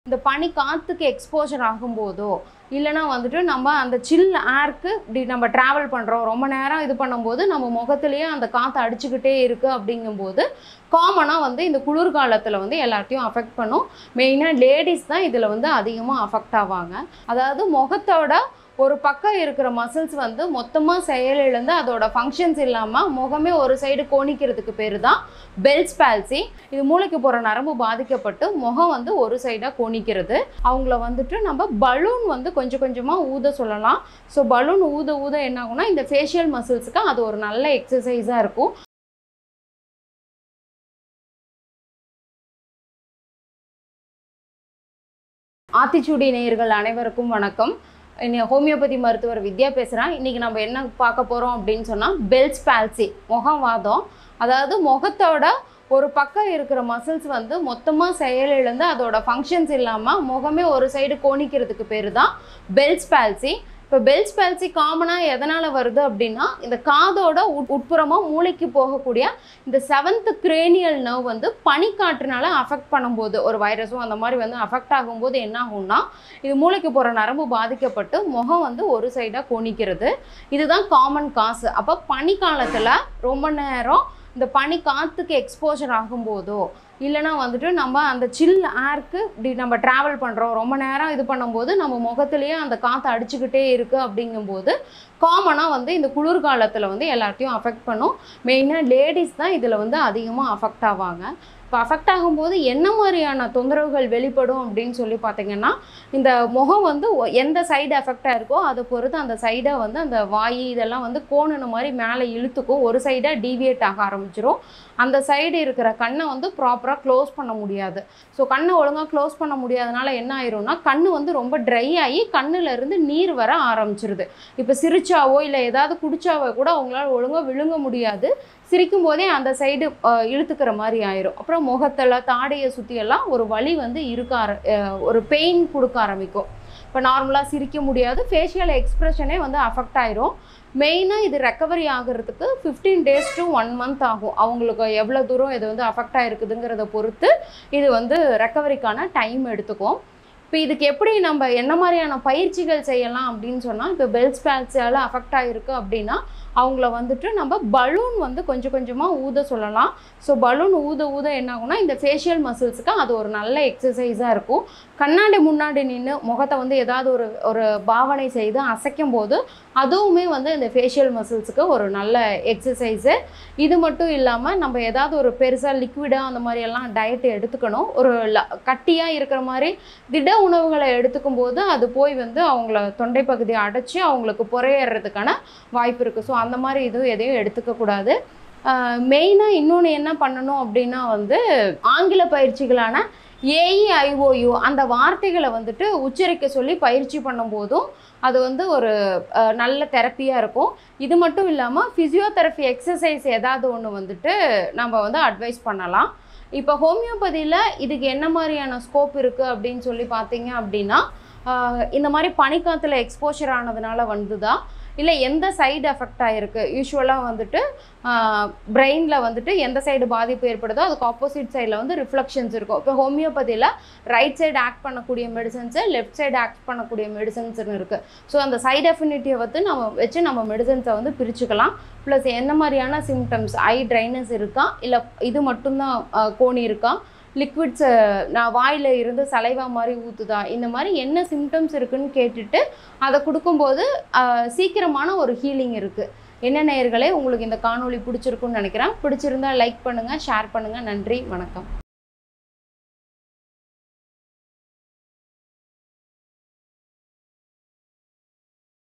இந்த பனி காற்றுக்கு எக்ஸ்போஜர் ஆகும்போதோ இல்லைனா வந்துட்டு நம்ம அந்த சில் ஏர்க்கு இப்படி நம்ம ட்ராவல் பண்ணுறோம் ரொம்ப நேரம் இது பண்ணும்போது நம்ம முகத்துலேயே அந்த காற்று அடிச்சுக்கிட்டே இருக்குது அப்படிங்கும்போது காமனாக வந்து இந்த குளிர்காலத்தில் வந்து எல்லாத்தையும் அஃபெக்ட் பண்ணும் மெயினாக லேடிஸ் தான் இதில் வந்து அதிகமாக அஃபெக்ட் ஆவாங்க அதாவது முகத்தோட ஒரு பக்கம் இருக்கிற மசில்ஸ் வந்து மொத்தமாக செயலிழந்து அதோட ஃபங்க்ஷன்ஸ் இல்லாமல் முகமே ஒரு சைடு கோணிக்கிறதுக்கு பேர் தான் பெல்ஸ் பால்சி இது மூளைக்கு போகிற நரம்பு பாதிக்கப்பட்டு முகம் வந்து ஒரு சைடாக கோணிக்கிறது அவங்கள வந்துட்டு நம்ம பலூன் வந்து கொஞ்சம் கொஞ்சமாக ஊத சொல்லலாம் ஸோ பலூன் ஊத ஊத என்ன ஆகும்னா இந்த ஃபேஷியல் மசில்ஸுக்கு அது ஒரு நல்ல எக்ஸசைஸாக இருக்கும் ஆத்திச்சூடி நேயர்கள் அனைவருக்கும் வணக்கம் இன்னைக்கு ஹோமியோபதி மருத்துவர் வித்யா பேசுகிறேன் இன்றைக்கி நம்ம என்ன பார்க்க போகிறோம் அப்படின்னு சொன்னால் பெல்ஸ் பால்சி முகவாதம் அதாவது முகத்தோட ஒரு பக்கம் இருக்கிற மசில்ஸ் வந்து மொத்தமாக செயலிழந்து அதோட ஃபங்க்ஷன்ஸ் இல்லாமல் முகமே ஒரு சைடு கோணிக்கிறதுக்கு பேர் தான் பெல்ஸ் பால்சி இப்போ பெல்ஸ் பால்சி காமனாக எதனால் வருது அப்படின்னா இந்த காதோட உட் உட்புறமாக மூளைக்கு போகக்கூடிய இந்த செவன்த் கிரேனியல் நர்வ் வந்து பனிக்காற்றுனால அஃபெக்ட் பண்ணும்போது ஒரு வைரஸும் அந்த மாதிரி வந்து அஃபெக்ட் ஆகும்போது என்ன ஆகும்னா இது மூளைக்கு போகிற நரம்பு பாதிக்கப்பட்டு முகம் வந்து ஒரு சைடாக கோணிக்கிறது இதுதான் காமன் காசு அப்போ பனிக்காலத்தில் ரொம்ப நேரம் இந்த பனி காற்றுக்கு எக்ஸ்போஜர் ஆகும்போதோ இல்லைனா வந்துட்டு நம்ம அந்த சில் ஏர்க்கு இப்படி நம்ம ட்ராவல் பண்ணுறோம் ரொம்ப நேரம் இது பண்ணும்போது நம்ம முகத்துலேயே அந்த காற்று அடிச்சுக்கிட்டே இருக்குது அப்படிங்கும்போது காமனாக வந்து இந்த குளிர்காலத்தில் வந்து எல்லாத்தையும் அஃபெக்ட் பண்ணும் மெயினாக லேடிஸ் தான் இதில் வந்து அதிகமாக அஃபெக்ட் ஆவாங்க இப்போ அஃபெக்ட் ஆகும்போது என்ன மாதிரியான தொந்தரவுகள் வெளிப்படும் அப்படின்னு சொல்லி பார்த்தீங்கன்னா இந்த முகம் வந்து ஒ- எந்த சைடு எஃபெக்டாக இருக்கோ அதை பொறுத்து அந்த சைடை வந்து அந்த வாய் இதெல்லாம் வந்து கோணுன மாதிரி மேலே இழுத்துக்கும் ஒரு சைடாக டீவியேட் ஆக ஆரம்பிச்சிரும் அந்த சைடு இருக்கிற கண்ணை வந்து ப்ராப்பராக க்ளோஸ் பண்ண முடியாது ஸோ கண்ணை ஒழுங்காக க்ளோஸ் பண்ண முடியாதனால என்ன ஆயிரும்னா கண்ணு வந்து ரொம்ப ட்ரை ஆகி கண்ணுல இருந்து நீர் வர ஆரம்பிச்சிருது இப்போ சிரிச்சாவோ இல்லை ஏதாவது குடிச்சாவோ கூட அவங்களால ஒழுங்காக விழுங்க முடியாது சிரிக்கும் போதே அந்த சைடு இழுத்துக்கிற மாதிரி ஆயிரும் அப்புறம் முகத்தில் தாடையை சுற்றியெல்லாம் ஒரு வலி வந்து இருக்க ஆர அஹ், ஒரு பெயின் கொடுக்க ஆரம்பிக்கும் இப்போ நார்மலாக சிரிக்க முடியாது ஃபேஷியல் எக்ஸ்ப்ரெஷனே வந்து அஃபெக்ட் ஆயிரும் மெயினாக இது ரெக்கவரி ஆகிறதுக்கு fifteen days to one month ஆகும் அவங்களுக்கு எவ்வளோ தூரம் இது வந்து அஃபெக்ட் ஆகிருக்குதுங்கிறத பொறுத்து இது வந்து ரெக்கவரிக்கான டைம் எடுத்துக்கும் இப்போ இதுக்கு எப்படி நம்ம என்ன மாதிரியான பயிற்சிகள் செய்யலாம் அப்படின்னு சொன்னால் இப்போ பெல்ஸ் பேல்ஸால் அஃபெக்ட் ஆகிருக்கு அப்படின்னா அவங்கள வந்துட்டு நம்ம பலூன் வந்து கொஞ்சம் கொஞ்சமாக ஊத சொல்லலாம் ஸோ பலூன் ஊத ஊத என்ன ஆகும்னா இந்த ஃபேஷியல் மசில்ஸுக்கு அது ஒரு நல்ல எக்ஸசைஸாக இருக்கும் கண்ணாடி முன்னாடி நின்று முகத்தை வந்து ஏதாவது ஒரு ஒரு பாவனை செய்து அசைக்கும் போது அதுவுமே வந்து இந்த ஃபேஷியல் மசில்ஸுக்கு ஒரு நல்ல எக்ஸசைஸு இது மட்டும் இல்லாமல் நம்ம ஏதாவது ஒரு பெருசாக லிக்விடாக அந்த மாதிரி எல்லாம் டயட் எடுத்துக்கணும் ஒரு கட்டியாக இருக்கிற மாதிரி திட உணவுகளை எடுத்துக்கும் போது அது போய் வந்து அவங்கள தொண்டை பகுதியை அடைச்சி அவங்களுக்கு புறையேறதுக்கான வாய்ப்பு இருக்குது ஸோ அந்த மாதிரி இதுவும் எதையும் எடுத்துக்கக்கூடாது மெயினாக இன்னொன்று என்ன பண்ணணும் அப்படின்னா வந்து ஆங்கில பயிற்சிகளான ஏஇஐஓயு அந்த வார்த்தைகளை வந்துட்டு உச்சரிக்க சொல்லி பயிற்சி பண்ணும்போதும் அது வந்து ஒரு அஹ், நல்ல தெரப்பியாக இருக்கும் இது மட்டும் இல்லாமல் ஃபிசியோதெரப்பி எக்ஸசைஸ் ஏதாவது ஒன்று வந்துட்டு நம்ம வந்து அட்வைஸ் பண்ணலாம் இப்போ ஹோமியோபதியில் இதுக்கு என்ன மாதிரியான ஸ்கோப் இருக்குது அப்படின்னு சொல்லி பார்த்தீங்க அப்படின்னா ஆஹ், இந்த மாதிரி பனிக்காத்துல எக்ஸ்போஷர் ஆனதுனால வந்துதா இல்லை எந்த சைடு எஃபெக்ட் ஆகிருக்கு யூஸ்வலாக வந்துட்டு பிரெயினில் வந்துட்டு எந்த சைடு பாதிப்பு ஏற்படுதோ அதுக்கு ஆப்போசிட் சைடில் வந்து ரிஃப்ளெக்ஷன்ஸ் இருக்கும் இப்போ ஹோமியோபதியில் ரைட் சைடு ஆக்ட் பண்ணக்கூடிய மெடிசன்ஸு லெஃப்ட் சைடு ஆக்ட் பண்ணக்கூடிய மெடிசன்ஸ்னு இருக்குது ஸோ அந்த சைடு எஃபினிட்டியை வந்து நம்ம வச்சு நம்ம மெடிசன்ஸை வந்து பிரிச்சுக்கலாம் ப்ளஸ் என்ன மாதிரியான சிம்டம்ஸ் ஐ ட்ரைனஸ் இருக்கா இல்லை இது மட்டும்தான் ஆஹ், கோணி இருக்கா லிக்விட்ஸை நான் வாயில் இருந்து சலைவா மாதிரி ஊற்றுதா இந்த மாதிரி என்ன சிம்டம்ஸ் இருக்குன்னு கேட்டுட்டு அதை கொடுக்கும்போது ஆஹ், சீக்கிரமான ஒரு ஹீலிங் இருக்குது என்ன நேயர்களே உங்களுக்கு இந்த காணொளி பிடிச்சிருக்குன்னு நினைக்கிறேன் பிடிச்சிருந்தா லைக் பண்ணுங்கள் ஷேர் பண்ணுங்கள் நன்றி வணக்கம்